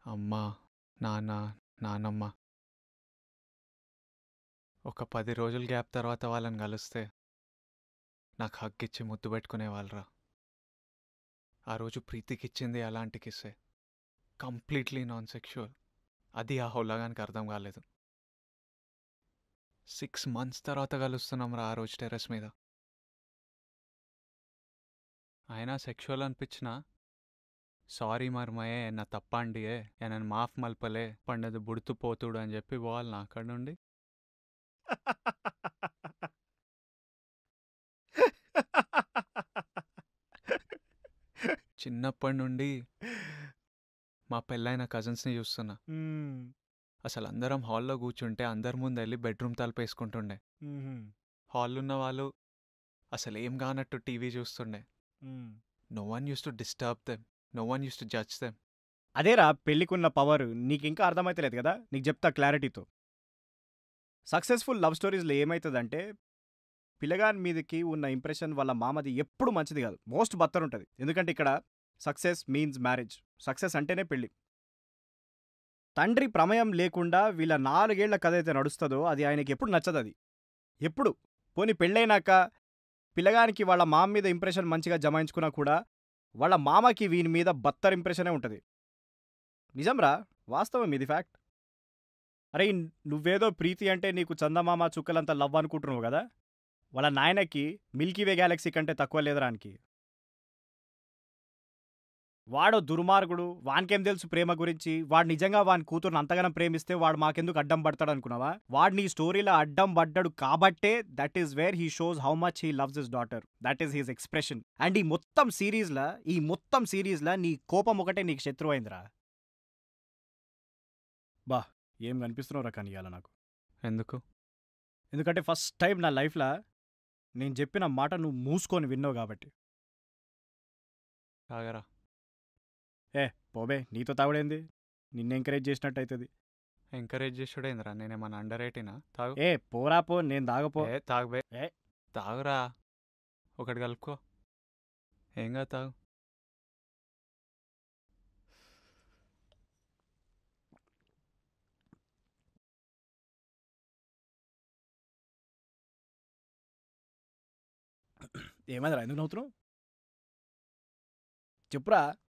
అమ్మ నాన్న నానమ్మ ఒక పది రోజుల గ్యాప్ తర్వాత వాళ్ళని కలిస్తే నాకు హగ్ ఇచ్చి ముద్దు పెట్టుకునే వాళ్ళరా ఆ రోజు ప్రీతికి ఇచ్చింది అలాంటి కిస్సే కంప్లీట్లీ నాన్ సెక్షువల్ అది ఆ హౌలాగానికి అర్థం కాలేదు సిక్స్ మంత్స్ తర్వాత కలుస్తున్నాం రా ఆ రోజు టెర్రస్ మీద అయినా సెక్షువల్ అనిపించినా సారీ మర్మయే నా తప్పండియే నేను మాఫ్ మల్పలే పండది బుడుతు పోతుడు అని చెప్పి పోవాలి నా అక్కడ నుండి చిన్నప్పటి నుండి మా పెళ్ళైన కజిన్స్ని చూస్తున్నా మ్మ్. అసలు అందరం హాల్లో కూర్చుంటే అందరి ముందు వెళ్ళి బెడ్రూమ్ తలుపు వేసుకుంటుండే మ్మ్. హాల్ ఉన్న వాళ్ళు అసలు ఏం కానట్టు టీవీ చూస్తుండే hmm. No one used to disturb them no one used to judge them అదేరా పెళ్ళికున్న పవర్ నీకు ఇంకా అర్థమైతలేదు కదా నీకు చెప్తా క్లారిటీతో సక్సెస్ఫుల్ లవ్ స్టోరీస్లో ఏమవుతుందంటే పిల్లగాని మీదకి ఉన్న ఇంప్రెషన్ వాళ్ళ మామది ఎప్పుడు మంచిది కాదు మోస్ట్ బత్తర్ ఉంటుంది ఎందుకంటే ఇక్కడ సక్సెస్ మీన్స్ మ్యారేజ్ సక్సెస్ అంటేనే పెళ్ళి తండ్రి ప్రమేయం లేకుండా వీళ్ళ నాలుగేళ్ల కథ అయితే నడుస్తుందో అది ఆయనకి ఎప్పుడు నచ్చదు అది ఎప్పుడు పోనీ పెళ్ళైనాక పిల్లగానికి వాళ్ళ మామ మీద ఇంప్రెషన్ మంచిగా జమాయించుకున్నా కూడా వాళ్ళ మామకి వీని మీద బత్తర్ ఇంప్రెషనే ఉంటుంది నిజంరా వాస్తవం ఇది ఫ్యాక్ట్ అరే నువ్వేదో ప్రీతి అంటే నీకు చందమామ చుక్కలంతా లవ్ అనుకుంటున్నావు కదా వాళ్ళ నాయనకి మిల్కీవే గ్యాలక్సీ కంటే తక్కువ లేదరానికి వాడో దుర్మార్గుడు వానికేం తెలుసు ప్రేమ గురించి వాడు నిజంగా వాని కూతురుని అంతగానం ప్రేమిస్తే వాడు మాకెందుకు అడ్డం పడతాడు అనుకున్నావా వాడు నీ స్టోరీలో అడ్డం పడ్డాడు కాబట్టే that is where he shows how much he loves his daughter that is his expression and ఈ మొత్తం సిరీస్లా ఈ మొత్తం సిరీస్లా నీ కోపం ఒకటే నీకు శత్రువు అయిందిరా బా ఏం కనిపిస్తున్నావురా కానీ ఇవాళ నాకు ఎందుకు ఎందుకంటే ఫస్ట్ టైం నా లైఫ్లో నేను చెప్పిన మాట నువ్వు మూసుకొని విన్నావు కాబట్టి తాగరా పోబే నీతో తాగుడేంది నిన్ను ఎంకరేజ్ చేసినట్టు అవుతుంది ఎంకరేజ్ చేసుడేంద్రా నేనేమన్నా అండర్ ఎయిటీనా తాగు ఏ పోరా పో నేను తాగపో ఏ తాగుబే ఏ. తాగురా ఒకటి కలుపుకో ఏం కాదు తాగు ఏమైందిరా ఎందుకు నవ్వుతున్నావు చెప్పురా